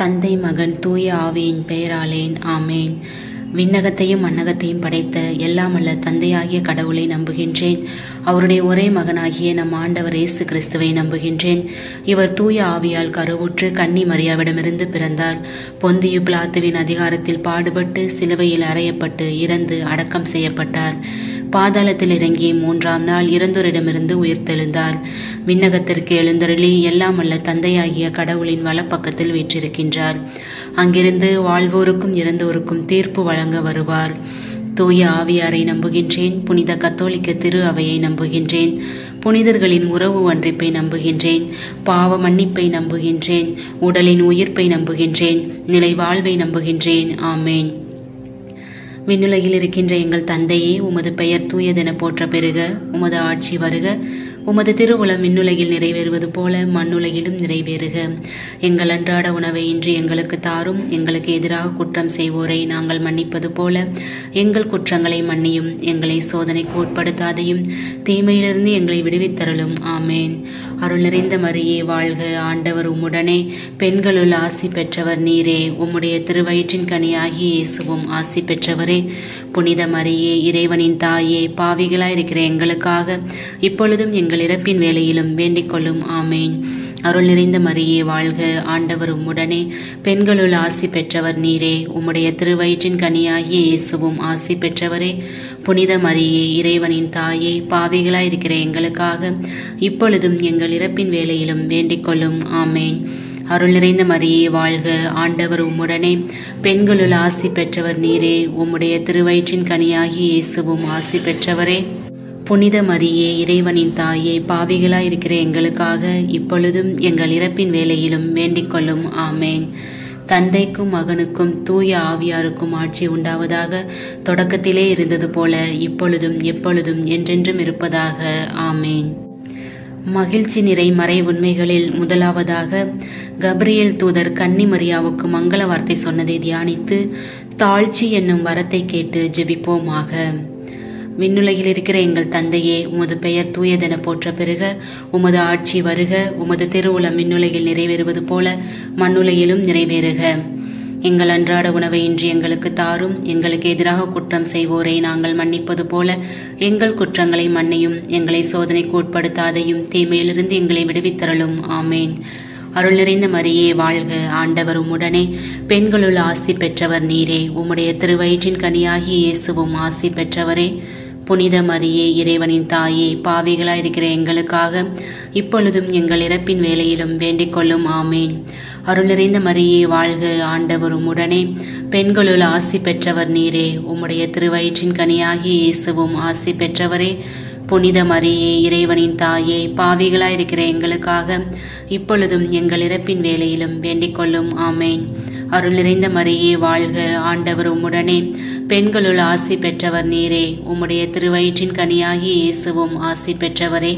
தந்தை மகன் தூய ஆவியின் பெயராலேன் ஆமேன் விண்ணகத்தையும் மண்ணகத்தையும் படைத்த எல்லாமல்ல தந்தையாகிய கடவுளை நம்புகின்றேன் அவருடைய ஒரே மகனாகிய நம் ஆண்டவர் இயேசு கிறிஸ்துவை நம்புகின்றேன் இவர் தூய ஆவியால் கருவுற்று கன்னி மரியாவிடமிருந்து பிறந்தார் பொந்தியு பிளாத்துவின் அதிகாரத்தில் பாடுபட்டு சிலுவையில் அறையப்பட்டு இறந்து அடக்கம் செய்யப்பட்டார் பாதாளத்தில் இறங்கி மூன்றாம் நாள் இறந்தோரிடமிருந்து உயிர்த்தெழுந்தார் விண்ணகத்திற்கு எழுந்தருளி எல்லாம் அல்ல தந்தையாகிய கடவுளின் வலப்பக்கத்தில் வீற்றிருக்கின்றார் அங்கிருந்து வாழ்வோருக்கும் இறந்தோருக்கும் தீர்ப்பு வழங்க வருவார் தூய ஆவியாரை நம்புகின்றேன் புனித கத்தோலிக்க திரு அவையை நம்புகின்றேன் புனிதர்களின் உறவு ஒன்றிப்பை நம்புகின்றேன் பாவ மன்னிப்பை நம்புகின்றேன் உடலின் உயிர்ப்பை நம்புகின்றேன் நிலை வாழ்வை நம்புகின்றேன் ஆமேன் விண்ணுலகில் இருக்கின்ற எங்கள் தந்தையே உமது பெயர் தூயதென போற்ற பெறுக உமது ஆட்சி வருக உமது திருவுளம் விண்ணுலகில் நிறைவேறுவது போல மண்ணுலகிலும் நிறைவேறுக எங்கள் அன்றாட உணவை இன்று எங்களுக்கு தாரும் எங்களுக்கு எதிராக குற்றம் செய்வோரை நாங்கள் மன்னிப்பது போல எங்கள் குற்றங்களை மன்னியும் எங்களை சோதனைக்கு உட்படுத்தாதையும் தீமையிலிருந்து எங்களை விடுவித்தரலும் ஆமேன் அருள் நிறைந்த மரியே வாழ்க ஆண்டவர் உம்முடனே பெண்களுள் ஆசி பெற்றவர் நீரே உம்முடைய திருவயிற்றின் கனியாகி இயேசுவும் ஆசி பெற்றவரே புனித மரியே இறைவனின் தாயே பாவிகளாயிருக்கிற எங்களுக்காக இப்பொழுதும் எங்கள் இறப்பின் வேலையிலும் வேண்டிக் கொள்ளும் ஆமேன் அருள் நிறைந்த மரியே வாழ்க ஆண்டவர் உம்முடனே பெண்களுள் ஆசி பெற்றவர் நீரே உம்முடைய திருவயிற்றின் கனியாகிய இயேசுவும் ஆசி பெற்றவரே புனித மரியே இறைவனின் தாயே பாவிகளாயிருக்கிற எங்களுக்காக இப்பொழுதும் எங்கள் இறப்பின் வேலையிலும் வேண்டிக் கொள்ளும் ஆமேன் அருள் நிறைந்த மரியே வாழ்க ஆண்டவர் உம்முடனே பெண்களுள் ஆசி பெற்றவர் நீரே உம்முடைய திருவயிற்றின் கனியாகி இயேசுவும் ஆசி பெற்றவரே புனித மரியே இறைவனின் தாயே பாவிகளாய் இருக்கிற எங்களுக்காக இப்பொழுதும் எங்கள் இறப்பின் வேலையிலும் வேண்டிக் கொள்ளும் ஆமேன் தந்தைக்கும் மகனுக்கும் தூய ஆவியாருக்கும் ஆட்சி உண்டாவதாக தொடக்கத்திலே இருந்தது போல இப்பொழுதும் எப்பொழுதும் என்றென்றும் இருப்பதாக ஆமேன் மகிழ்ச்சி நிறை மறை உண்மைகளில் முதலாவதாக கப்ரியேல் தூதர் கன்னி மரியாவுக்கு மங்கள வார்த்தை சொன்னதை தியானித்து தாழ்ச்சி என்னும் வரத்தை கேட்டு ஜெபிப்போமாக விண்ணுலகில் இருக்கிற எங்கள் தந்தையே உமது பெயர் தூயதென போற்ற பெருக உமது ஆட்சி வருக உமது திருவுளம் விண்ணுலகில் நிறைவேறுவது போல மண்ணுலகிலும் நிறைவேறுக எங்கள் அன்றாட உணவை இன்று எங்களுக்கு தாரும் எங்களுக்கு எதிராக குற்றம் செய்வோரை நாங்கள் மன்னிப்பது போல எங்கள் குற்றங்களை மன்னியும் எங்களை சோதனைக்கு உட்படுத்தாதையும் தீமையிலிருந்து எங்களை விடுவித்தரலும் ஆமேன் அருள் நிறைந்த மரியே வாழ்க ஆண்டவர் உம்முடனே பெண்களுள் ஆசி பெற்றவர் நீரே உம்முடைய திருவயிற்றின் கனியாகி இயேசுவும் ஆசி பெற்றவரே புனித மரியே இறைவனின் தாயே பாவிகளாயிருக்கிற எங்களுக்காக இப்பொழுதும் எங்கள் இறப்பின் வேலையிலும் வேண்டிக் கொள்ளும் ஆமேன் அருள் நிறைந்த மரியே வாழ்க ஆண்டவர் உம்முடனே பெண்களுள் ஆசி பெற்றவர் நீரே உம்முடைய திருவயிற்றின் கனியாகி இயேசுவும் ஆசி பெற்றவரே புனித மரியே இறைவனின் தாயே பாவிகளாயிருக்கிற எங்களுக்காக இப்பொழுதும் எங்கள் இறப்பின் வேலையிலும் வேண்டிக் கொள்ளும் ஆமேன் அருள் நிறைந்த மரியே வாழ்க ஆண்டவர் உம்முடனே பெண்களுள் ஆசி பெற்றவர் நீரே உம்முடைய திருவயிற்றின் கனியாகி இயேசுவும் ஆசி பெற்றவரே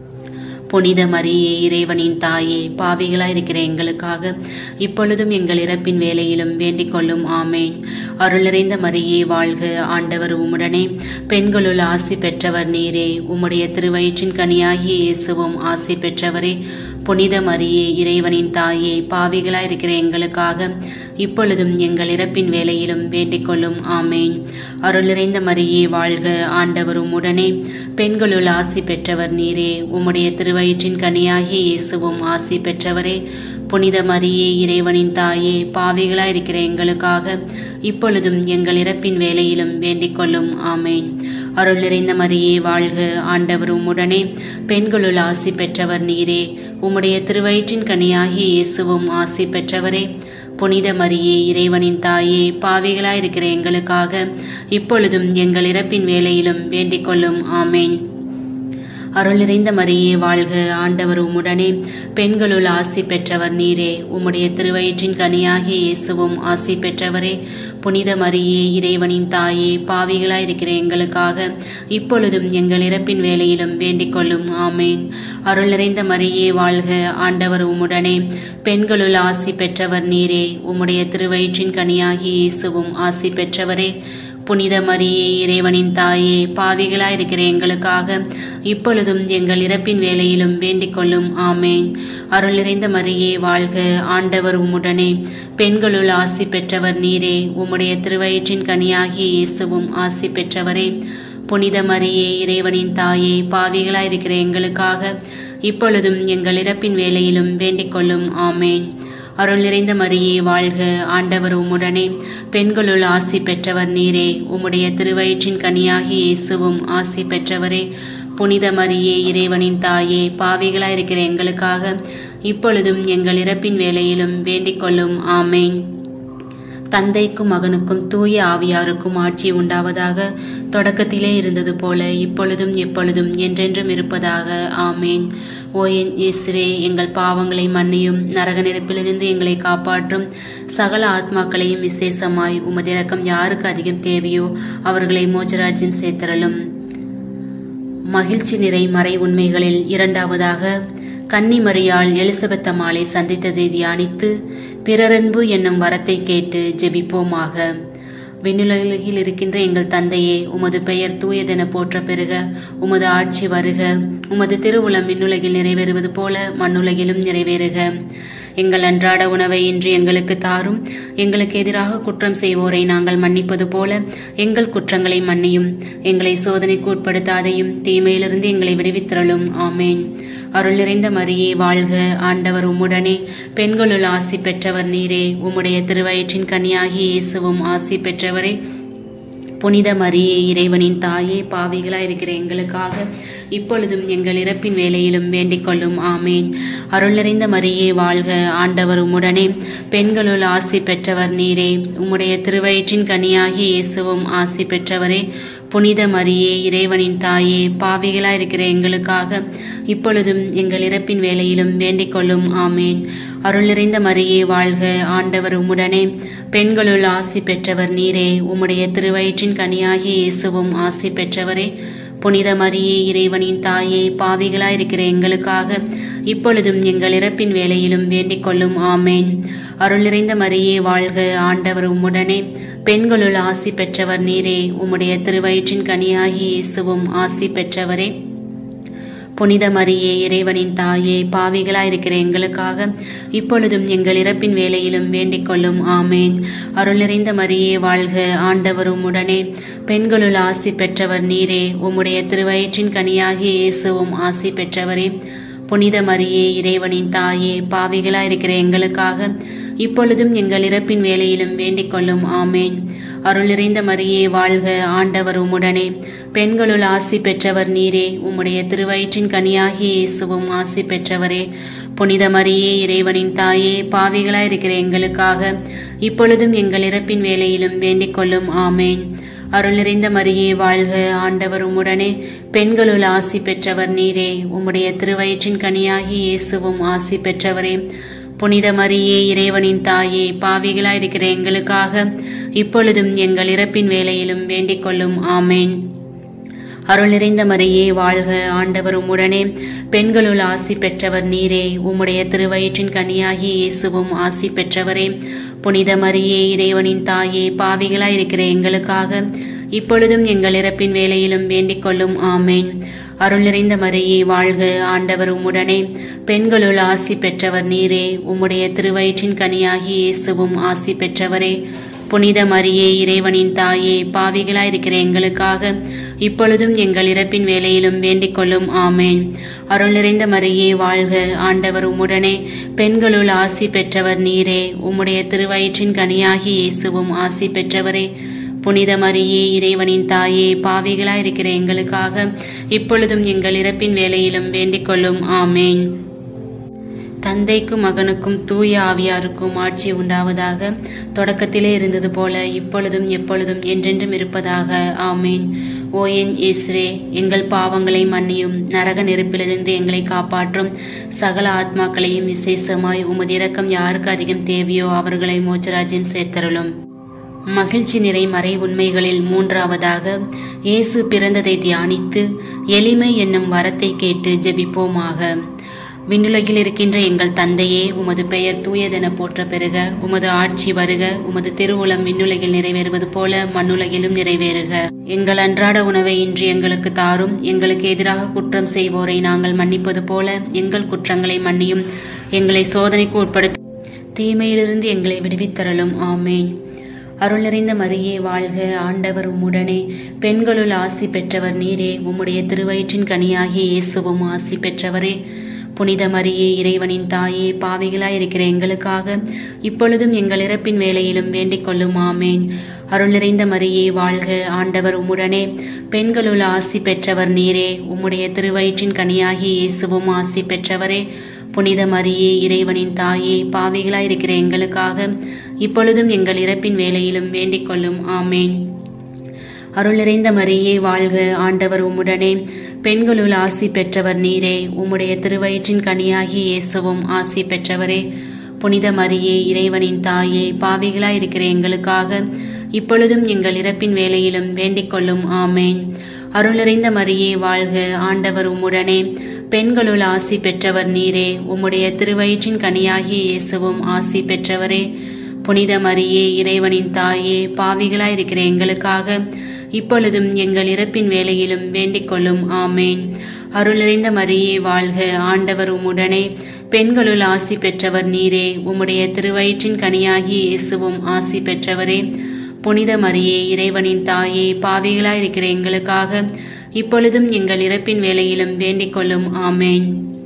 புனித மரியே இறைவனின் தாயே பாவிகளாயிருக்கிற எங்களுக்காக இப்பொழுதும் எங்கள் இறப்பின் வேலையிலும் வேண்டிக் கொள்ளும் ஆமேன் அருள் நிறைந்த மரியே வாழ்க ஆண்டவர் உம்முடனே பெண்களுள் ஆசி பெற்றவர் நீரே உம்முடைய திருவயிற்றின் கனியாகிய இயேசுவும் ஆசி பெற்றவரே புனித மரியே இறைவனின் தாயே பாவிகளாயிருக்கிற எங்களுக்காக இப்பொழுதும் எங்கள் இறப்பின் வேலையிலும் வேண்டிக் கொள்ளும் ஆமேன் அருள் நிறைந்த மரியே வாழ்க ஆண்டவர் உம்முடனே பெண்களுள் ஆசி பெற்றவர் நீரே உம்முடைய திருவயிற்றின் கனியாகிய இயேசுவும் ஆசி பெற்றவரே புனித மரியே இறைவனின் தாயே பாவிகளாயிருக்கிற எங்களுக்காக இப்பொழுதும் எங்கள் இறப்பின் வேலையிலும் வேண்டிக் கொள்ளும் ஆமேன் அருள் நிறைந்த மரியே வாழ்க ஆண்டவர் உம்முடனே பெண்களுள் ஆசி பெற்றவர் நீரே உம்முடைய திருவயிற்றின் கனியாகிய இயேசுவும் ஆசி பெற்றவரே புனித மரியே இறைவனின் தாயே பாவிகளாயிருக்கிற எங்களுக்காக இப்பொழுதும் எங்கள் இறப்பின் வேலையிலும் வேண்டிக் கொள்ளும் ஆமேன் அருள் நிறைந்த மரியே வாழ்க ஆண்டவர் உம்முடனே பெண்களுள் ஆசி பெற்றவர் நீரே உம்முடைய திருவயிற்றின் கனியாகிய இயேசுவும் ஆசி பெற்றவரே புனித மரியே இறைவனின் தாயே பாவிகளாயிருக்கிற எங்களுக்காக இப்பொழுதும் எங்கள் இறப்பின் வேலையிலும் வேண்டிக் கொள்ளும் ஆமேன் அருள் நிறைந்த மரியே வாழ்க ஆண்டவர் உம்முடனே பெண்களுள் ஆசி பெற்றவர் நீரே உம்முடைய திருவயிற்றின் கனியாகிய இயேசுவும் ஆசி பெற்றவரே புனித மரியே இறைவனின் தாயே பாவிகளாயிருக்கிற எங்களுக்காக இப்பொழுதும் எங்கள் இறப்பின் வேளையிலும் வேண்டிக் கொள்ளும் ஆமேன் அருள் நிறைந்த மரியே வாழ்க ஆண்டவர் உம்முடனே பெண்களுள் ஆசி பெற்றவர் நீரே உம்முடைய திருவயிற்றின் கனியாகிய இயேசுவும் ஆசி பெற்றவரே புனித மரியே இறைவனின் தாயே பாவிகளாயிருக்கிற எங்களுக்காக இப்பொழுதும் எங்கள் இறப்பின் வேளையிலும் வேண்டிக் கொள்ளும் ஆமேன் அருள் நிறைந்த மரியே வாழ்க ஆண்டவர் உம்முடனே பெண்களுள் ஆசி பெற்றவர் நீரே உம்முடைய திருவயிற்றின் கனியாகி இயேசுவும் ஆசி பெற்றவரே புனித மரியே இறைவனின் தாயே பாவிகளாயிருக்கிற எங்களுக்காக இப்பொழுதும் எங்கள் இறப்பின் வேளையிலும் வேண்டிக் கொள்ளும் ஆமேன் தந்தைக்கும் மகனுக்கும் தூய ஆவியாருக்கும் ஆட்சி உண்டாவதாக தொடக்கத்திலே இருந்தது போல இப்பொழுதும் எப்பொழுதும் என்றென்றும் இருப்பதாக ஆமேன் ஓ என் இயேசுவே எங்கள் பாவங்களை மன்னியும் நரக நெருப்பிலிருந்து எங்களை காப்பாற்றும் சகல ஆத்மாக்களையும் விசேஷமாய் உமது இரக்கம் யாருக்கு அதிகம் தேவையோ அவர்களை மோஜராஜ்யம் சேர்த்தரலும் மகிழ்ச்சி நிறை மறை உண்மைகளில் இரண்டாவதாக கன்னிமரியால் எலிசபெத் அம்மாளை சந்தித்ததை தியானித்து பிறரன்பு என்னும் வரத்தை கேட்டு ஜெபிப்போமாக விண்ணுலகில் இருக்கின்ற எங்கள் தந்தையே உமது பெயர் தூயதென போற்ற பெறுக உமது ஆட்சி வருக உமது திருவுளம் விண்ணுலகில் நிறைவேறுவது போல மண்ணுலகிலும் நிறைவேறுக எங்கள் அன்றாட உணவை இன்று எங்களுக்கு தாரும் எங்களுக்கு எதிராக குற்றம் செய்வோரை நாங்கள் மன்னிப்பது போல எங்கள் குற்றங்களை மன்னியும் எங்களை சோதனைக்கு உட்படுத்தாதையும் தீமையிலிருந்து எங்களை விடுவித்திரளும் ஆமேன் அருள் நிறைந்த மரியே வாழ்க ஆண்டவர் உம்முடனே பெண்களுள் ஆசி பெற்றவர் நீரே உம்முடைய திருவயிற்றின் கனியாகி இயேசுவும் ஆசி பெற்றவரே புனித மரியே இறைவனின் தாயே பாவிகளாய் இருக்கிற எங்களுக்காக இப்பொழுதும் எங்கள் இறப்பின் வேலையிலும் வேண்டிக் கொள்ளும் ஆமேன் அருள் நிறைந்த மரியே வாழ்க ஆண்டவர் உம்முடனே பெண்களுள் ஆசி பெற்றவர் நீரே உம்முடைய திருவயிற்றின் கனியாகி இயேசுவும் ஆசி பெற்றவரே புனித மரியே இறைவனின் தாயே பாவிகளாய் இருக்கிற எங்களுக்காக இப்பொழுதும் எங்கள் இறப்பின் வேலையிலும் வேண்டிக் கொள்ளும் ஆமேன் அருள் நிறைந்த மரியே வாழ்க ஆண்டவர் உம்முடனே பெண்களுள் ஆசி பெற்றவர் நீரே உம்முடைய திருவயிற்றின் கனியாகிய இயேசுவும் ஆசி பெற்றவரே புனித மரியே இறைவனின் தாயே பாவிகளாய் இருக்கிற எங்களுக்காக இப்பொழுதும் எங்கள் இறப்பின் வேலையிலும் வேண்டிக் கொள்ளும் ஆமேன் அருள் நிறைந்த மரியே வாழ்க ஆண்டவர் உம்முடனே பெண்களுள் ஆசி பெற்றவர் நீரே உம்முடைய திருவயிற்றின் கனியாகிய இயேசுவும் ஆசி பெற்றவரே புனித மரியே இறைவனின் தாயே பாவிகளாயிருக்கிற எங்களுக்காக இப்பொழுதும் எங்கள் இறப்பின் வேலையிலும் வேண்டிக் கொள்ளும் ஆமேன் அருள் நிறைந்த மரியே வாழ்க ஆண்டவரும் உடனே பெண்களுள் ஆசி பெற்றவர் நீரே உம்முடைய திருவயிற்றின் கனியாகிய இயேசுவும் ஆசி பெற்றவரே புனித மரியே இறைவனின் தாயே பாவிகளாயிருக்கிற எங்களுக்காக இப்பொழுதும் எங்கள் இறப்பின் வேலையிலும் வேண்டிக் கொள்ளும் ஆமேன் அருள் நிறைந்த மரியே வாழ்க ஆண்டவர் உம்முடனே பெண்களுள் ஆசி பெற்றவர் நீரே உம்முடைய திருவயிற்றின் கனியாகிய இயேசுவும் ஆசி பெற்றவரே புனித மரியே இறைவனின் தாயே பாவிகளாயிருக்கிற எங்களுக்காக இப்பொழுதும் எங்கள் இறப்பின் வேலையிலும் வேண்டிக் கொள்ளும் ஆமேன் அருள் நிறைந்த மரியே வாழ்க ஆண்டவர் உம்முடனே பெண்களுள் ஆசி பெற்றவர் நீரே உம்முடைய திருவயிற்றின் கனியாகி இயேசுவும் ஆசி பெற்றவரே புனித மரியே இறைவனின் தாயே பாவிகளாயிருக்கிற எங்களுக்காக இப்பொழுதும் எங்கள் இறப்பின் வேலையிலும் வேண்டிக் கொள்ளும் ஆமேன் அருள் நிறைந்த மரியே வாழ்க ஆண்டவர் உம்முடனே பெண்களுள் ஆசி பெற்றவர் நீரே உம்முடைய திருவயிற்றின் கனியாகி இயேசுவும் ஆசி பெற்றவரே புனித மரியே இறைவனின் தாயே பாவிகளாயிருக்கிற எங்களுக்காக இப்பொழுதும் எங்கள் இறப்பின் வேலையிலும் வேண்டிக் கொள்ளும் ஆமேன் அருள் நிறைந்த மரியே வாழ்க ஆண்டவர் உம்முடனே பெண்களுள் ஆசி பெற்றவர் நீரே உம்முடைய திருவயிற்றின் கனியாகி இயேசுவும் ஆசி பெற்றவரே புனித மரியே இறைவனின் தாயே பாவிகளாயிருக்கிற எங்களுக்காக இப்பொழுதும் எங்கள் இறப்பின் வேலையிலும் வேண்டிக் கொள்ளும் ஆமேன் அருள் நிறைந்த மரியே வாழ்க ஆண்டவர் உம்முடனே பெண்களுள் ஆசி பெற்றவர் நீரே உம்முடைய திருவயிற்றின் கனியாகி இயேசுவும் ஆசி பெற்றவரே புனித மரியே இறைவனின் தாயே பாவிகளாயிருக்கிற எங்களுக்காக இப்பொழுதும் எங்கள் இறப்பின் வேலையிலும் வேண்டிக் கொள்ளும் ஆமேன் தந்தைக்கும் மகனுக்கும் தூய ஆவியாருக்கும் ஆட்சி உண்டாவதாக தொடக்கத்திலே இருந்தது போல இப்பொழுதும் எப்பொழுதும் என்றென்றும் இருப்பதாக ஆமேன் ஓ என் இயேசுவே எங்கள் பாவங்களை மன்னியும் நரக நெருப்பிலிருந்து எங்களை காப்பாற்றும் சகல ஆத்மாக்களையும் விசேஷமாய் உமது இரக்கம் யாருக்கு அதிகம் தேவையோ அவர்களை மோச்சராஜ்யம் சேர்த்தருளும் மகிழ்ச்சி நிறை மறை உண்மைகளில் மூன்றாவதாக இயேசு பிறந்ததை தியானித்து எளிமை என்னும் வரத்தை கேட்டு ஜெபிப்போமாக விண்ணுலகில் இருக்கின்ற எங்கள் தந்தையே உமது பெயர் தூயதென போற்ற பெறுக உமது ஆட்சி வருக உமது திருவுளம் விண்ணுலகில் நிறைவேறுவது போல மண்ணுலகிலும் நிறைவேறுக எங்கள் அன்றாட உணவை இன்று எங்களுக்கு தாரும் எங்களுக்கு எதிராக குற்றம் செய்வோரை நாங்கள் மன்னிப்பது போல எங்கள் குற்றங்களை மன்னியும் எங்களை சோதனைக்கு உட்படுத்த தீமையிலிருந்து எங்களை விடுவித்தரலும் ஆமேன் அருள் நிறைந்த மரியே வாழ்க ஆண்டவர் உம்முடனே பெண்களுள் ஆசி பெற்றவர் நீரே உம்முடைய திருவயிற்றின் கனியாகிய இயேசுவும் ஆசி பெற்றவரே புனித மரியே இறைவனின் தாயே பாவிகளாயிருக்கிற எங்களுக்காக இப்பொழுதும் எங்கள் இறப்பின் வேலையிலும் வேண்டிக் கொள்ளும் ஆமேன் அருள் நிறைந்த மரியே வாழ்க ஆண்டவர் உம்முடனே பெண்களுள் ஆசி பெற்றவர் நீரே உம்முடைய திருவயிற்றின் கனியாகிய இயேசுவும் ஆசி பெற்றவரே புனித மரியே இறைவனின் தாயே பாவிகளாயிருக்கிற எங்களுக்காக இப்பொழுதும் எங்கள் இறப்பின் வேலையிலும் வேண்டிக் கொள்ளும் ஆமேன் அருள் நிறைந்த மரியே வாழ்க ஆண்டவர் உம்முடனே பெண்களுள் ஆசி பெற்றவர் நீரே உம்முடைய திருவயிற்றின் கனியாகிய இயேசுவும் ஆசி பெற்றவரே புனித மரியே இறைவனின் தாயே பாவிகளாயிருக்கிற எங்களுக்காக இப்பொழுதும் எங்கள் இறப்பின் வேலையிலும் வேண்டிக் கொள்ளும் ஆமேன் அருள் நிறைந்த மரியே வாழ்க ஆண்டவர் உம்முடனே பெண்களுள் ஆசி பெற்றவர் நீரே உம்முடைய திருவயிற்றின் கனியாகிய இயேசுவும் ஆசி பெற்றவரே புனித மரியே இறைவனின் தாயே பாவிகளாயிருக்கிற எங்களுக்காக இப்பொழுதும் எங்கள் இறப்பின் வேலையிலும் வேண்டிக் கொள்ளும் ஆமேன் அருள் நிறைந்த மரியே வாழ்க ஆண்டவர் உம்முடனே பெண்களுள் ஆசி பெற்றவர் நீரே உம்முடைய திருவயிற்றின் கனியாகிய இயேசுவும் ஆசி பெற்றவரே புனித மரியே இறைவனின் தாயே பாவிகளாயிருக்கிற எங்களுக்காக இப்பொழுதும் எங்கள் இறப்பின் வேலையிலும் வேண்டிக் கொள்ளும் ஆமேன்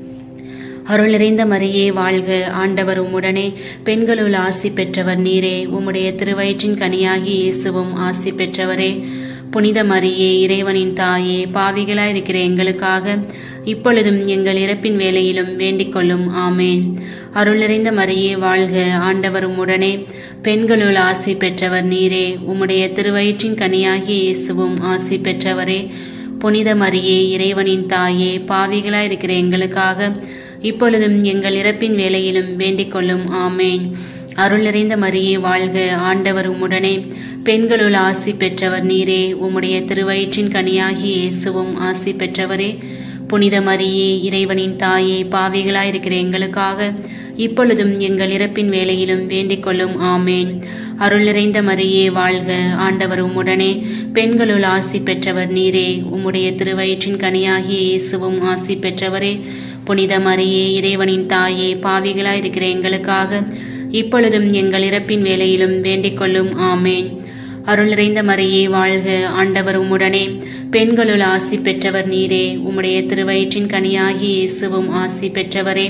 அருள் நிறைந்த மரியே வாழ்க ஆண்டவர் உம்முடனே பெண்களுள் ஆசி பெற்றவர் நீரே உம்முடைய திருவயிற்றின் கனியாகி இயேசுவும் ஆசி பெற்றவரே புனித மரியே இறைவனின் தாயே பாவிகளாயிருக்கிற எங்களுக்காக இப்பொழுதும் எங்கள் இறப்பின் வேலையிலும் வேண்டிக் கொள்ளும் ஆமேன் அருள் நிறைந்த மரியே வாழ்க ஆண்டவர் உம்முடனே பெண்களுள் ஆசி பெற்றவர் நீரே உம்முடைய திருவயிற்றின் கனியாகிய இயேசுவும் ஆசி பெற்றவரே புனித மரியே இறைவனின் தாயே பாவிகளாயிருக்கிற எங்களுக்காக இப்பொழுதும் எங்கள் இறப்பின் வேலையிலும் வேண்டிக் கொள்ளும் ஆமேன் அருள் நிறைந்த மரியே வாழ்க ஆண்டவர் உம்முடனே பெண்களுள் ஆசி பெற்றவர் நீரே உம்முடைய திருவயிற்றின் கனியாகிய இயேசுவும் ஆசி பெற்றவரே புனித மரியே இறைவனின் தாயே பாவிகளாயிருக்கிற எங்களுக்காக இப்பொழுதும் எங்கள் இறப்பின் வேலையிலும் வேண்டிக் கொள்ளும் ஆமேன் அருள் நிறைந்த மரியே வாழ்க ஆண்டவர் உம்முடனே பெண்களுள் ஆசி பெற்றவர் நீரே உம்முடைய திருவயிற்றின் கனியாகிய இயேசுவும் ஆசி பெற்றவரே புனித மரியே இறைவனின் தாயே பாவிகளாயிருக்கிற எங்களுக்காக இப்பொழுதும் எங்கள் இறப்பின் வேலையிலும் வேண்டிக் கொள்ளும் ஆமேன் அருள் நிறைந்த மரியே வாழ்க ஆண்டவர் உம்முடனே பெண்களுள் ஆசி பெற்றவர் நீரே உம்முடைய திருவயிற்றின் கனியாகிய இயேசுவும் ஆசி பெற்றவரே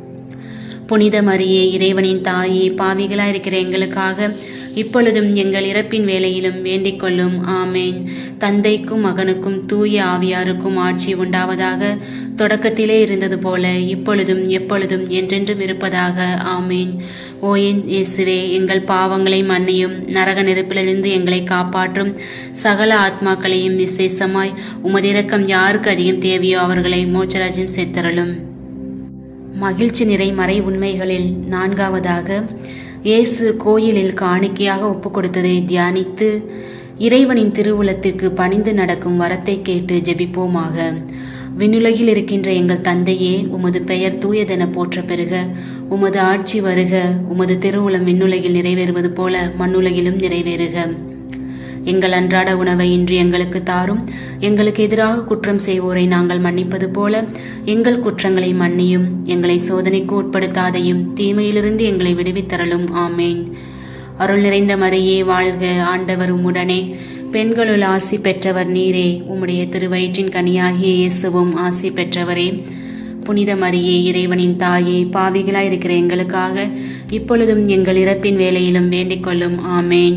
புனித மரியே இறைவனின் தாயே பாவிகளாயிருக்கிற எங்களுக்காக இப்பொழுதும் எங்கள் இறப்பின் வேலையிலும் வேண்டிக் கொள்ளும் ஆமேன் தந்தைக்கும் மகனுக்கும் தூய ஆவியாருக்கும் ஆட்சி உண்டாவதாக தொடக்கத்திலே இருந்தது போல இப்பொழுதும் எப்பொழுதும் என்றென்றும் இருப்பதாக ஆமேன் ஓ என் இயேசுவே எங்கள் பாவங்களை மன்னியும் நரக நெருப்பிலிருந்து எங்களை காப்பாற்றும் சகல ஆத்மாக்களையும் விசேஷமாய் உமதிரக்கம் யாருக்கு அதிகம் தேவையோ அவர்களை மோட்சராஜ்யம் சேர்த்தரலும் மகிழ்ச்சி நிறை மறை உண்மைகளில் நான்காவதாக இயேசு கோயிலில் காணிக்கையாக ஒப்பு கொடுத்ததை தியானித்து இறைவனின் திருவுளத்திற்கு பணிந்து நடக்கும் வரத்தை கேட்டு ஜெபிப்போமாக விண்ணுலகில் இருக்கின்ற எங்கள் தந்தையே உமது பெயர் தூயதென போற்ற பெறுக உமது ஆட்சி வருக உமது திருவுளம் விண்ணுலகில் நிறைவேறுவது போல மண்ணுலகிலும் நிறைவேறுக எங்கள் அன்றாட உணவை இன்று எங்களுக்கு தாரும் எங்களுக்கு எதிராக குற்றம் செய்வோரை நாங்கள் மன்னிப்பது போல எங்கள் குற்றங்களை மன்னியும் எங்களை சோதனைக்கு உட்படுத்தாதையும் தீமையிலிருந்து எங்களை விடுவித்தரலும் ஆமேன் அருள் நிறைந்த மரியே வாழ்க ஆண்டவர் உம்முடனே பெண்களுள் ஆசி பெற்றவர் நீரே உம்முடைய திருவயிற்றின் கனியாகிய இயேசுவும் ஆசி பெற்றவரே புனித மரியே இறைவனின் தாயே பாவிகளாயிருக்கிற எங்களுக்காக இப்பொழுதும் எங்கள் இறப்பின் வேலையிலும் வேண்டிக் கொள்ளும் ஆமேன்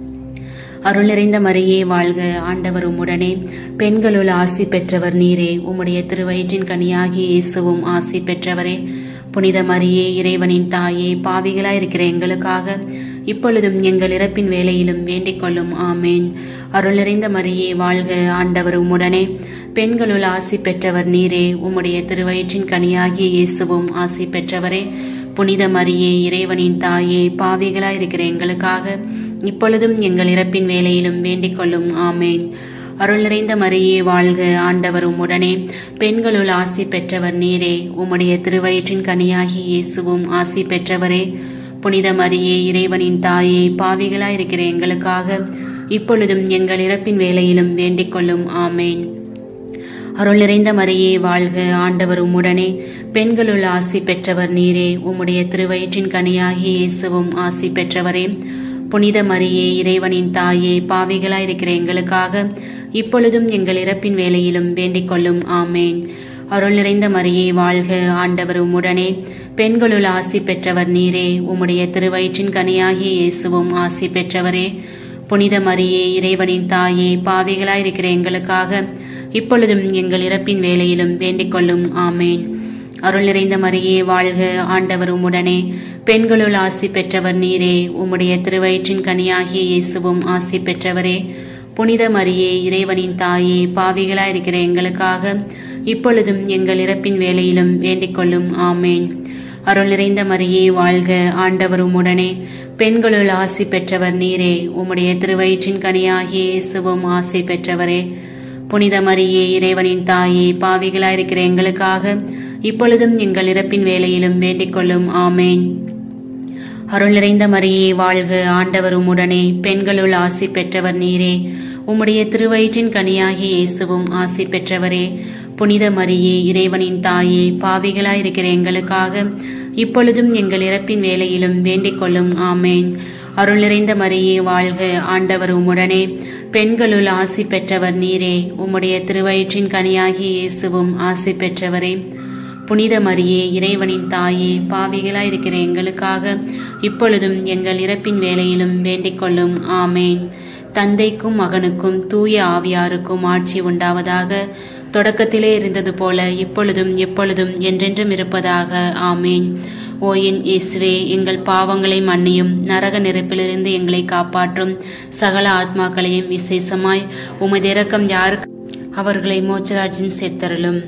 அருள் நிறைந்த மரியே வாழ்க ஆண்டவர் உம்முடனே பெண்களுள் ஆசி பெற்றவர் நீரே உம்முடைய திருவயிற்றின் கனியாகிய இயேசுவும் ஆசி பெற்றவரே புனித மரியே இறைவனின் தாயே பாவிகளாயிருக்கிற எங்களுக்காக இப்பொழுதும் எங்கள் இறப்பின் வேலையிலும் வேண்டிக் கொள்ளும் ஆமேன் அருள் நிறைந்த மரியே வாழ்க ஆண்டவர் உம்முடனே பெண்களுள் ஆசி பெற்றவர் நீரே உம்முடைய திருவயிற்றின் கனியாகிய இயேசுவும் ஆசி பெற்றவரே புனித மரியே இறைவனின் தாயே பாவிகளாயிருக்கிற எங்களுக்காக இப்பொழுதும் எங்கள் இறப்பின் வேலையிலும் வேண்டிக் கொள்ளும் ஆமேன் அருள் நிறைந்த மரியே வாழ்க ஆண்டவர் உம்முடனே பெண்களுள் ஆசி பெற்றவர் நீரே உம்முடைய திருவயிற்றின் கனியாகி இயேசுவும் ஆசி பெற்றவரே புனித மரியே இறைவனின் தாயே பாவிகளாயிருக்கிற எங்களுக்காக இப்பொழுதும் எங்கள் இறப்பின் வேலையிலும் வேண்டிக் கொள்ளும் ஆமேன் அருள் நிறைந்த மரியே வாழ்க ஆண்டவர் உம்முடனே பெண்களுள் ஆசி பெற்றவர் நீரே உம்முடைய திருவயிற்றின் கனியாகி இயேசுவும் ஆசி பெற்றவரே புனித மரியே இறைவனின் தாயே பாவிகளாயிருக்கிற எங்களுக்காக இப்பொழுதும் எங்கள் இறப்பின் வேலையிலும் வேண்டிக் கொள்ளும் ஆமேன் அருள் நிறைந்த மரியே வாழ்க ஆண்டவர் உம்முடனே பெண்களுள் ஆசி பெற்றவர் நீரே உம்முடைய திருவயிற்றின் கனியாகி இயேசுவும் ஆசி பெற்றவரே புனித மரியே இறைவனின் தாயே பாவிகளாயிருக்கிற எங்களுக்காக இப்பொழுதும் எங்கள் இறப்பின் வேலையிலும் வேண்டிக் கொள்ளும் ஆமேன் அருள் நிறைந்த மரியே வாழ்க ஆண்டவர் உம்முடனே பெண்களுள் ஆசி பெற்றவர் நீரே உம்முடைய திருவயிற்றின் கனியாகிய இயேசுவும் ஆசி பெற்றவரே புனித மரியே இறைவனின் தாயே பாவிகளாயிருக்கிற எங்களுக்காக இப்பொழுதும் எங்கள் இறப்பின் வேலையிலும் வேண்டிக் கொள்ளும் ஆமேன் அருள் நிறைந்த மரியே வாழ்க ஆண்டவர் உம்முடனே பெண்களுள் ஆசி பெற்றவர் நீரே உம்முடைய திருவயிற்றின் கனியாகிய இயேசுவும் ஆசி பெற்றவரே புனித மரியே இறைவனின் தாயே பாவிகளாயிருக்கிற எங்களுக்காக இப்பொழுதும் எங்கள் இறப்பின் வேலையிலும் வேண்டிக் கொள்ளும் ஆமேன் அருள் நிறைந்த மரியே வாழ்க ஆண்டவர் உம்முடனே பெண்களுள் ஆசி பெற்றவர் நீரே உம்முடைய திருவயிற்றின் கனியாகி இயேசுவும் ஆசி பெற்றவரே புனித மரியே இறைவனின் தாயே பாவிகளாயிருக்கிற எங்களுக்காக இப்பொழுதும் எங்கள் இறப்பின் வேலையிலும் வேண்டிக் கொள்ளும் ஆமேன் அருள் நிறைந்த மரியே வாழ்க ஆண்டவர் உம்முடனே பெண்களுள் ஆசி பெற்றவர் நீரே உம்முடைய திருவயிற்றின் கனியாகி இயேசுவும் ஆசி பெற்றவரே புனித மரியே இறைவனின் தாயே பாவிகளாயிருக்கிற எங்களுக்காக இப்பொழுதும் எங்கள் இறப்பின் வேலையிலும் வேண்டிக் கொள்ளும் ஆமேன் தந்தைக்கும் மகனுக்கும் தூய ஆவியாருக்கும் ஆட்சி உண்டாவதாக தொடக்கத்திலே இருந்தது போல இப்பொழுதும் எப்பொழுதும் என்றென்றும் இருப்பதாக ஆமேன் ஓ என் இயேசுவே எங்கள் பாவங்களை மன்னியும் நரக நெருப்பிலிருந்து எங்களை காப்பாற்றும் சகல ஆத்மாக்களையும் விசேஷமாய் உமது இரக்கம் யாருக்கு அவர்களை மோச்சராஜ்யம் சேர்த்தருளும்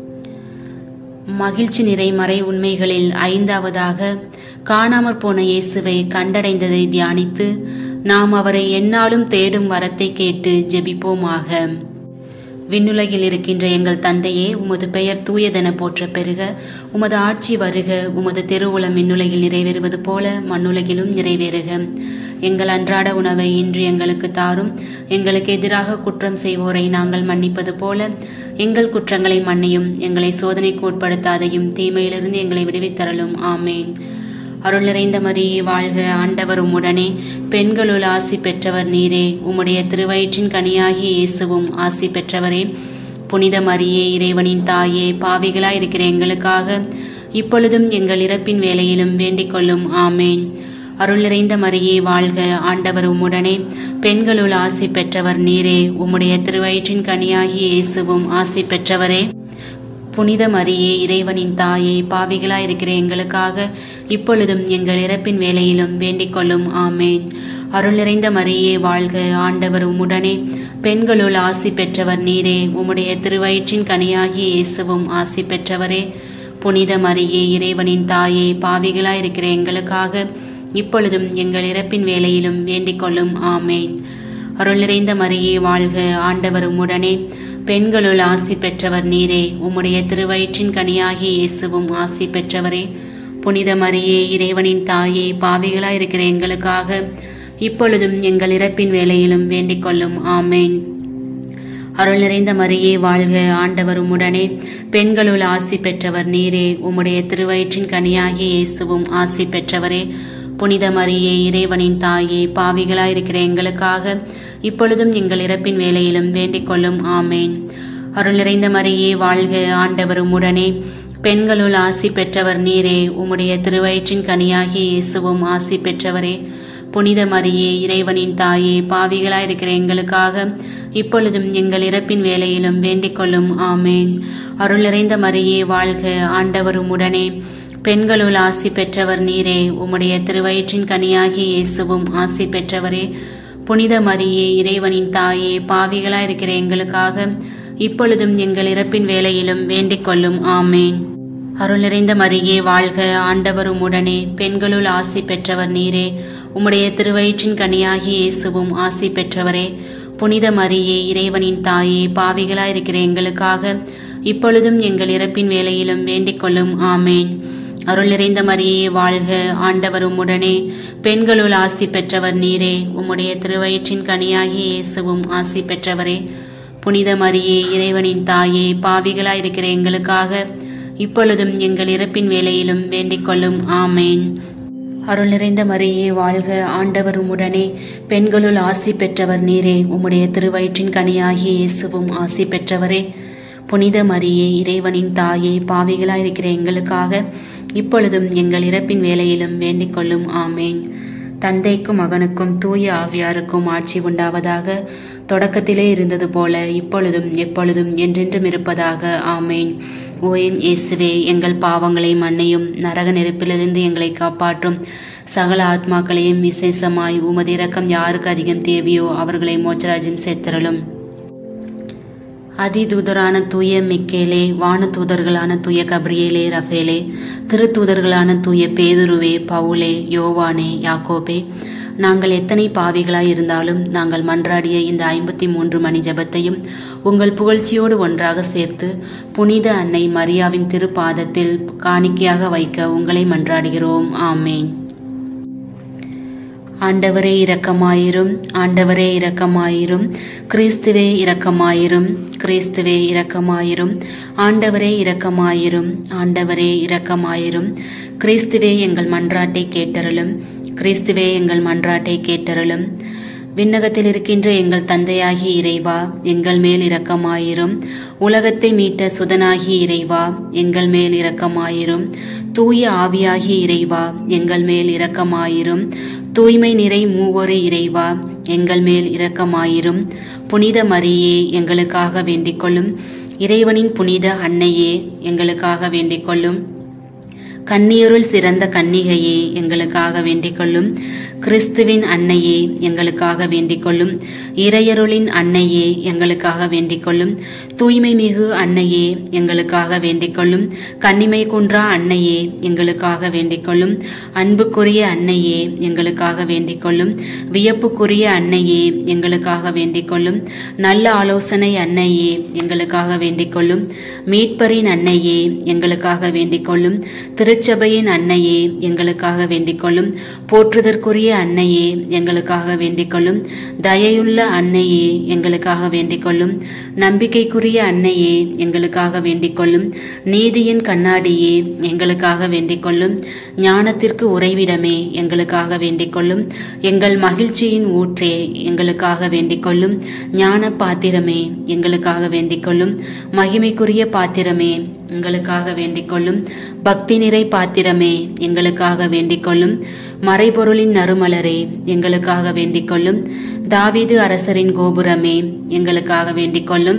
மகிழ்ச்சி நிறை மறை உண்மைகளில் ஐந்தாவதாக காணாமற் போன இயேசுவை கண்டடைந்ததை தியானித்து நாம் அவரை எந்நாளும் தேடும் வரத்தை கேட்டு ஜெபிப்போமாக விண்ணுலகில் இருக்கின்ற எங்கள் தந்தையே உமது பெயர் தூயதென போற்ற பெருக உமது ஆட்சி வருக உமது திருவுளம் விண்ணுலகில் நிறைவேறுவது போல மண்ணுலகிலும் நிறைவேறுக எங்கள் அன்றாட உணவை இன்று எங்களுக்கு தாரும் எங்களுக்கு எதிராக குற்றம் செய்வோரை நாங்கள் மன்னிப்பது போல எங்கள் குற்றங்களை மன்னியும் எங்களை சோதனைக்கு உட்படுத்தாதையும் தீமையிலிருந்து எங்களை விடுவித்தரலும் ஆமேன் அருள் நிறைந்த மரியே வாழ்க ஆண்டவர் உம்முடனே பெண்களுள் ஆசி பெற்றவர் நீரே உம்முடைய திருவயிற்றின் கனியாகிய இயேசுவும் ஆசி பெற்றவரே புனித மரியே இறைவனின் தாயே பாவிகளாயிருக்கிற எங்களுக்காக இப்பொழுதும் எங்கள் இறப்பின் வேலையிலும் வேண்டிக் கொள்ளும் ஆமேன் அருள் நிறைந்த மரியே வாழ்க ஆண்டவர் உம்முடனே பெண்களுள் ஆசி பெற்றவர் நீரே உம்முடைய திருவயிற்றின் கனியாகிய இயேசுவும் ஆசி பெற்றவரே புனித மரியே இறைவனின் தாயே பாவிகளாயிருக்கிற எங்களுக்காக இப்பொழுதும் எங்கள் இறப்பின் வேலையிலும் வேண்டிக் கொள்ளும் ஆமேன் அருள் நிறைந்த மரியே வாழ்க ஆண்டவர் உம்முடனே பெண்களுள் ஆசி பெற்றவர் நீரே உம்முடைய திருவயிற்றின் கனியாகிய இயேசுவும் ஆசி பெற்றவரே புனித மரியே இறைவனின் தாயே பாவிகளாயிருக்கிற எங்களுக்காக இப்பொழுதும் எங்கள் இறப்பின் வேலையிலும் வேண்டிக் கொள்ளும் ஆமேன் அருள் நிறைந்த மரியே வாழ்க ஆண்டவர் உம்முடனே பெண்களுள் ஆசி பெற்றவர் நீரே உம்முடைய திருவயிற்றின் கனியாகிய இயேசுவும் ஆசி பெற்றவரே புனித மரியே இறைவனின் தாயே பாவிகளாயிருக்கிற எங்களுக்காக இப்பொழுதும் எங்கள் இறப்பின் வேலையிலும் வேண்டிக் கொள்ளும் ஆமேன் அருள் நிறைந்த மரியே வாழ்க ஆண்டவர் உம்முடனே பெண்களுள் ஆசி பெற்றவர் நீரே உம்முடைய திருவயிற்றின் கனியாகிய இயேசுவும் ஆசி பெற்றவரே புனித மரியே இறைவனின் தாயே பாவிகளாயிருக்கிற எங்களுக்காக இப்பொழுதும் எங்கள் இறப்பின் வேலையிலும் வேண்டிக் கொள்ளும் ஆமேன் அருள் நிறைந்த மரியே வாழ்க ஆண்டவர் உம்முடனே பெண்களுள் ஆசி பெற்றவர் நீரே உம்முடைய திருவயிற்றின் கனியாகிய இயேசுவும் ஆசி பெற்றவரே புனித மரியே இறைவனின் தாயே பாவிகளாயிருக்கிற எங்களுக்காக இப்பொழுதும் எங்கள் இறப்பின் வேலையிலும் வேண்டிக் கொள்ளும் ஆமேன் அருள் நிறைந்த மரியே வாழ்க ஆண்டவர் உம்முடனே பெண்களுள் ஆசி பெற்றவர் நீரே உம்முடைய திருவயிற்றின் கனியாகிய இயேசுவும் ஆசி பெற்றவரே புனித மரியே இறைவனின் தாயே பாவிகளாயிருக்கிற எங்களுக்காக இப்பொழுதும் எங்கள் இறப்பின் வேலையிலும் வேண்டிக் கொள்ளும் ஆமேன் அருள் நிறைந்த மரியே வாழ்க ஆண்டவர் உம்முடனே பெண்களுள் ஆசி பெற்றவர் நீரே உம்முடைய திருவயிற்றின் கனியாகிய இயேசுவும் ஆசி பெற்றவரே புனித மரியே இறைவனின் தாயே பாவிகளாயிருக்கிற எங்களுக்காக இப்பொழுதும் எங்கள் இறப்பின் வேளையிலும் வேண்டிக் கொள்ளும் ஆமேன் அருள் நிறைந்த மரியே வாழ்க ஆண்டவர் உம்முடனே பெண்களுள் ஆசி பெற்றவர் நீரே உம்முடைய திருவயிற்றின் கனியாகிய இயேசுவும் ஆசி பெற்றவரே புனித மரியே இறைவனின் தாயே பாவிகளாயிருக்கிற எங்களுக்காக இப்பொழுதும் எங்கள் இறப்பின் வேளையிலும் வேண்டிக் கொள்ளும் ஆமேன் அருள் நிறைந்த மரியே வாழ்க ஆண்டவர் உம்முடனே பெண்களுள் ஆசி பெற்றவர் நீரே உம்முடைய திருவயிற்றின் கனியாகிய இயேசுவும் ஆசி பெற்றவரே புனித மரியே இறைவனின் தாயே பாவிகளாயிருக்கிற எங்களுக்காக இப்பொழுதும் எங்கள் இறப்பின் வேளையிலும் வேண்டிக் கொள்ளும் ஆமேன் தந்தைக்கும் மகனுக்கும் தூய ஆவியாருக்கும் ஆட்சி உண்டாவதாக தொடக்கத்திலே இருந்தது போல இப்பொழுதும் எப்பொழுதும் என்றென்றும் இருப்பதாக ஆமேன் ஓயன் இயேசுவே எங்கள் பாவங்களை மன்னியும் நரக நெருப்பிலிருந்து எங்களை காப்பாற்றும் சகல ஆத்மாக்களையும் விசேஷமாய் உமது இரக்கம் யாருக்கு அதிகம் தேவையோ அவர்களை மோச்சராஜ்யம் சேர்த்தருளும் அதிதூதரான தூய மிக்கேலே வானதூதர்களான தூய கப்ரியேலே ரஃபேலே திருத்தூதர்களான தூய பேதுருவே பவுலே யோவானே யாக்கோபே நாங்கள் எத்தனை பாவிகளாய் இருந்தாலும் நாங்கள் மன்றாடிய இந்த ஐம்பத்தி மூன்று மணி ஜபத்தையும் உங்கள் புகழ்ச்சியோடு ஒன்றாக சேர்த்து புனித அன்னை மரியாவின் திருப்பாதத்தில் காணிக்கையாக வைக்க உங்களை மன்றாடுகிறோம் ஆமேன் ஆண்டவரே இரக்கமாயிரும் ஆண்டவரே இரக்கமாயிரும் கிறிஸ்துவே இரக்கமாயிரும் கிறிஸ்துவே இரக்கமாயிரும் ஆண்டவரே இரக்கமாயிரும் ஆண்டவரே இரக்கமாயிரும் கிறிஸ்துவே எங்கள் மன்றாட்டை கேட்டருளும் கிறிஸ்துவே எங்கள் மன்றாட்டை கேட்டருளும் விண்ணகத்தில் இருக்கின்ற எங்கள் தந்தையாகி இறைவா எங்கள் மேல் இரக்கமாயிரும் உலகத்தை மீட்ட சுதனாகி இறைவா எங்கள் மேல் இரக்கமாயிரும் தூய ஆவியாகி இறைவா எங்கள் மேல் இரக்கமாயிரும் தூய்மை நிறை மூவொரு இறைவா எங்கள் மேல் இரக்கமாயிரும் புனித மரியே எங்களுக்காக வேண்டிக்கொள்ளும் இறைவனின் புனித அன்னையே எங்களுக்காக வேண்டிக்கொள்ளும் கன்னியருள் சிறந்த கன்னிகையே எங்களுக்காக வேண்டிக்கொள்ளும் கிறிஸ்துவின் அன்னையே எங்களுக்காக வேண்டிக்கொள்ளும் இறையருளின் அன்னையே எங்களுக்காக வேண்டிக்கொள்ளும் தூய்மை மிகு அன்னையே எங்களுக்காக வேண்டிக்கொள்ளும் கன்னிமை குன்றா அன்னையே எங்களுக்காக வேண்டிக்கொள்ளும் அன்புக்குரிய அன்னையே எங்களுக்காக வேண்டிக்கொள்ளும் வியப்புக்குரிய அன்னையே எங்களுக்காக வேண்டிக்கொள்ளும் நல்ல ஆலோசனை அன்னையே எங்களுக்காக வேண்டிக்கொள்ளும் மீட்பரின் அன்னையே எங்களுக்காக வேண்டிக்கொள்ளும் திருச்சபையின் அன்னையே எங்களுக்காக வேண்டிக்கொள்ளும் போற்றுதற்குரிய அன்னையே எங்களுக்காக வேண்டிக்கொள்ளும் தயையுள்ள அன்னையே எங்களுக்காக வேண்டிக்கொள்ளும் நம்பிக்கைக்குரிய அன்னையே எங்களுக்காக வேண்டிக்கொள்ளும் நீதியின் கண்ணாடியே எங்களுக்காக வேண்டிக்கொள்ளும் ஞானத்திற்கு உறைவிடமே எங்களுக்காக வேண்டிக்கொள்ளும் எங்கள் மகிழ்ச்சியின் ஊற்றே எங்களுக்காக வேண்டிக்கொள்ளும் ஞான பாத்திரமே எங்களுக்காக வேண்டிக்கொள்ளும் மகிமைக்குரிய பாத்திரமே எங்களுக்காக வேண்டிக்கொள்ளும் பக்தி நிறை பாத்திரமே எங்களுக்காக வேண்டிக்கொள்ளும் மறைபொருளின் நறுமலரே எங்களுக்காக வேண்டிக்கொள்ளும் தாவீது அரசரின் கோபுரமே எங்களுக்காக வேண்டிக்கொள்ளும்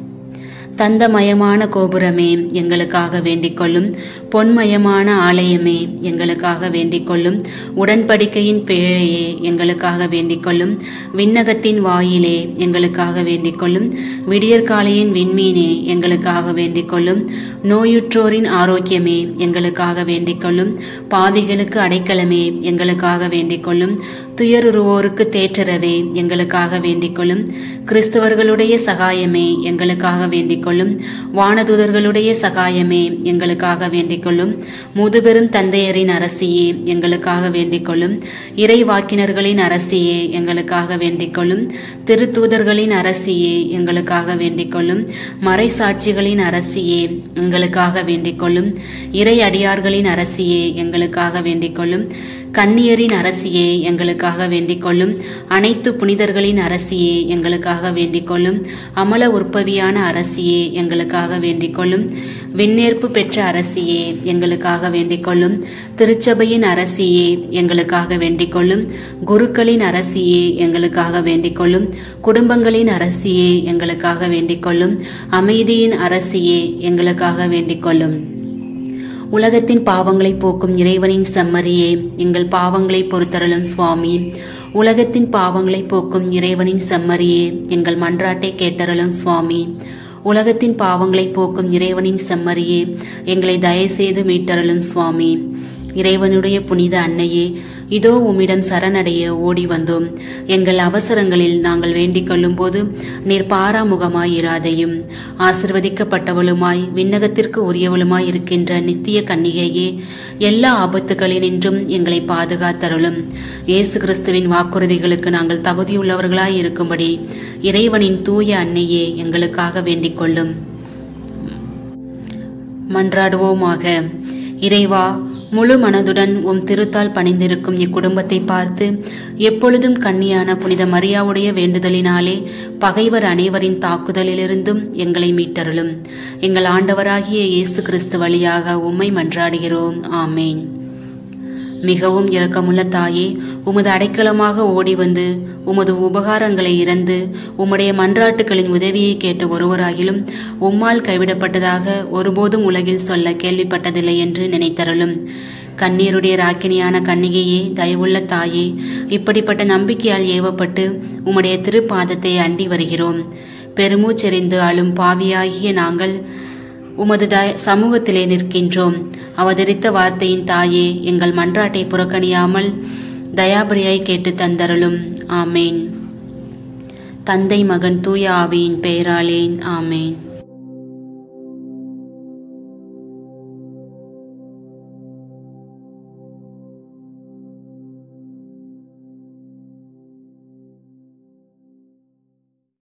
தந்தமயமான கோபுரமே எங்களுக்காக வேண்டிக்கொள்ளும் பொன்மயமான ஆலயமே எங்களுக்காக வேண்டிக்கொள்ளும் உடன்படிக்கையின் பேழையே எங்களுக்காக வேண்டிக்கொள்ளும் விண்ணகத்தின் வாயிலே எங்களுக்காக வேண்டிக்கொள்ளும் விடியற்காலையின் விண்மீனே எங்களுக்காக வேண்டிக்கொள்ளும் நோயுற்றோரின் ஆரோக்கியமே எங்களுக்காக வேண்டிக்கொள்ளும் பாவிகளுக்கு அடைக்கலமே எங்களுக்காக வேண்டிக்கொள்ளும் துயருருவோருக்கு தேற்றரவே எங்களுக்காக வேண்டிக்கொள்ளும் கிறிஸ்தவர்களுடைய சகாயமே எங்களுக்காக வேண்டிக்கொள்ளும் வானதுதர்களுடைய சகாயமே எங்களுக்காக வேண்டிக்கொள்ளும் முதுபெரும் தந்தையரின் அரசியே எங்களுக்காக வேண்டிக்கொள்ளும் இறை வாக்கினர்களின் அரசியே எங்களுக்காக வேண்டிக்கொள்ளும் திருத்தூதர்களின் அரசியே எங்களுக்காக வேண்டிக்கொள்ளும் மறைசாட்சிகளின் அரசியே எங்களுக்காக வேண்டிக்கொள்ளும் இறை அடியார்களின் அரசியே எங்களுக்காக வேண்டிக்கொள்ளும் கன்னியரின் அரசியே எங்களுக்காக வேண்டிக்கொள்ளும் அனைத்து புனிதர்களின் அரசியே எங்களுக்காக வேண்டிக்கொள்ளும் அமல உற்பவியான அரசியே எங்களுக்காக வேண்டிக்கொள்ளும் விண்ணேற்பு பெற்ற அரசியே எங்களுக்காக வேண்டிக்கொள்ளும் திருச்சபையின் அரசியே எங்களுக்காக வேண்டிக்கொள்ளும் குருக்களின் அரசியே எங்களுக்காக வேண்டிக்கொள்ளும் குடும்பங்களின் அரசியே எங்களுக்காக வேண்டிக்கொள்ளும் அமைதியின் அரசியே எங்களுக்காக வேண்டிக்கொள்ளும் உலகத்தின் பாவங்களை போக்கும் இறைவனின் செம்மறியே எங்கள் பாவங்களை பொறுத்தருளும் சுவாமி உலகத்தின் பாவங்களை போக்கும் இறைவனின் செம்மறியே எங்கள் மன்றாட்டை கேட்டருளும் சுவாமி உலகத்தின் பாவங்களை போக்கும் இறைவனின் செம்மறியே எங்களை தயவுசெய்து மீட்டருளும் சுவாமி இறைவனுடைய புனித அன்னையே இதோ உம்மிடம் சரணடைய ஓடி வந்தோம் எங்கள் அவசரங்களில் நாங்கள் வேண்டிக் கொள்ளும்போது நீர் பாராமுகமாய் இராதையும் ஆசிர்வதிக்கப்பட்டவளுமாய் விண்ணகத்திற்கு உரியவளுமாய் இருக்கின்ற நித்திய கன்னிகையே எல்லா ஆபத்துகளினின்றும் எங்களை பாதுகாத்தருளும் இயேசு கிறிஸ்துவின் வாக்குறுதிகளுக்கு நாங்கள் தகுதியுள்ளவர்களாய் இருக்கும்படி இறைவனின் தூய அன்னையே எங்களுக்காக வேண்டிக் கொள்ளும் மன்றாடுவோமாக இறைவா முழு மனதுடன் உம் திருத்தால் பணிந்திருக்கும் இக்குடும்பத்தை பார்த்து எப்பொழுதும் கன்னியான புனித மரியாவுடைய வேண்டுதலினாலே பகைவர் அனைவரின் தாக்குதலிலிருந்தும் எங்களை மீட்டருளும் எங்கள் ஆண்டவராகிய இயேசு கிறிஸ்து வழியாக உம்மை மன்றாடுகிறோம் ஆமேன் மிகவும் இரக்கமுள்ள தாயே உமது அடைக்கலமாக ஓடி வந்து உமது உபகாரங்களை இறந்து உம்முடைய மன்றாட்டுகளின் உதவியை கேட்ட ஒருவராகிலும் உம்மால் கைவிடப்பட்டதாக ஒருபோதும் உலகில் சொல்ல கேள்விப்பட்டதில்லை என்று நினைத்தருளும் கண்ணீருடைய ராக்கினியான கன்னிகையே தயவுள்ள தாயே இப்படிப்பட்ட நம்பிக்கையால் ஏவப்பட்டு உம்முடைய திருப்பாதத்தை அண்டி வருகிறோம் பெருமூச்செறிந்து அழும் பாவியாகிய நாங்கள் உமது த சமூகத்திலே நிற்கின்றோம் அவதரித்த வார்த்தையின் தாயே எங்கள் மன்றாட்டை புறக்கணியாமல் தயாபரியாய் கேட்டு தந்தருளும் ஆமேன் தந்தை மகன் தூய ஆவியின் பெயராலேன் ஆமேன்